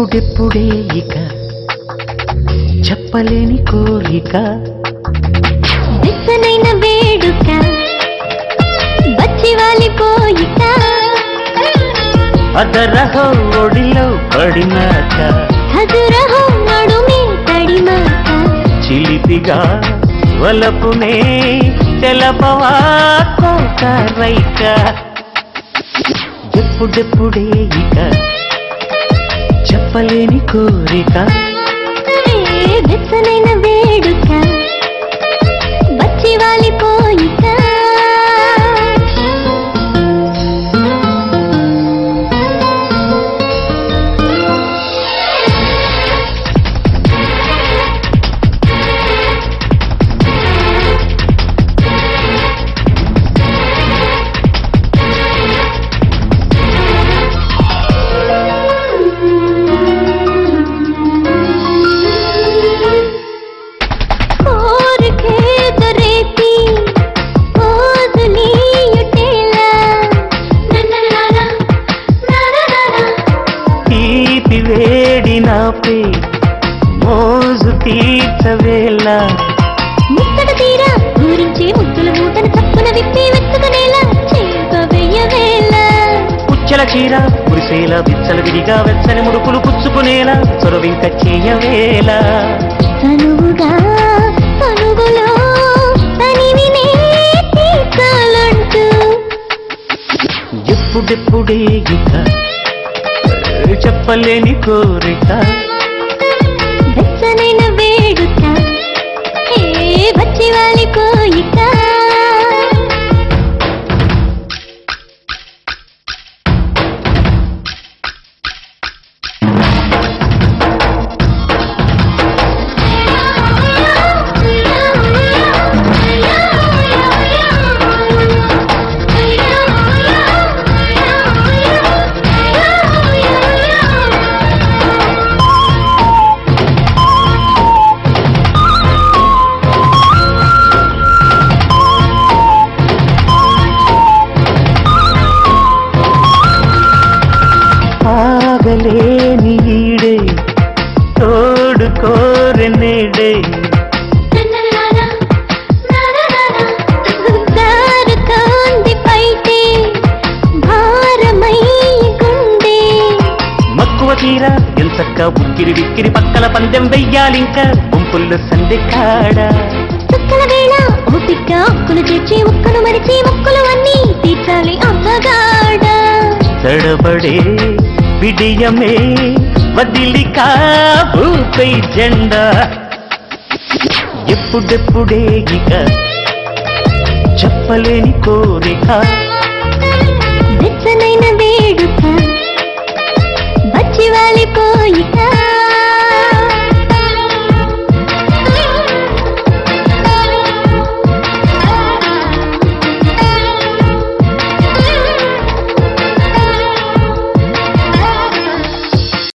ఎప్పుడెప్పుడే ఇక చెప్పలేని కోరిక వెచ్చనైన వేడుక బచ్చివాలి కోయిక అదరహో ఒడిలో పడినాక హజురహో నడుమే తడిమాక చిలిపిగా వలపునే తెలపవా కోకరైక ఎప్పుడెప్పుడే ఇక చెప్పలేని కోరిక ఏ వెచ్చనైన వేడుక బచ్చివాలి కోయిక కోరికేదరేపి కోదులీయుటేల నన్ననాన నాననాన తీపి వేడి నాపే మోజు తీర్చవేళ ముత్తడ తీరా ఊరించే ముద్దుల మూటను చప్పున విప్పి వెతుకునేలా చేప వెయ్యవేళ పుచ్చల చీర కురిసేల విచ్చల విడిగా వెచ్చని ముడుపులు పుచ్చుకునేలా చొరవింక చేయవేళ తనువుగా తనుగులో తనివినే తీర్చాలంటూ ఎప్పుడెప్పుడే ఇక చెప్పలేని కోరిక వెచ్చనైన వేడుక ఏ బచ్చివాలి కోయిక ఆగలేని ఈడే తోడు కోరెనేడే దారుతోంది పైటే భారమై గుండె మక్కువ తీర ఎంచక్క ఉక్కిరి విక్కిరి పక్కల పందెం వెయ్యాలింక గుంపుల్లో సందె కాడ చుక్కల వేళ ఓపిక ఒక్కులు చేర్చి ఒక్కను మరిచి మొక్కులు అన్నీ తీర్చాలి అమ్మగాడ తడబడే విడియమే వదిలి కాబూపై జెండా ఎప్పుడెప్పుడే ఇక చెప్పలేని కోరిక వెచ్చనైన వేడుక బచ్చివాలి పోయిక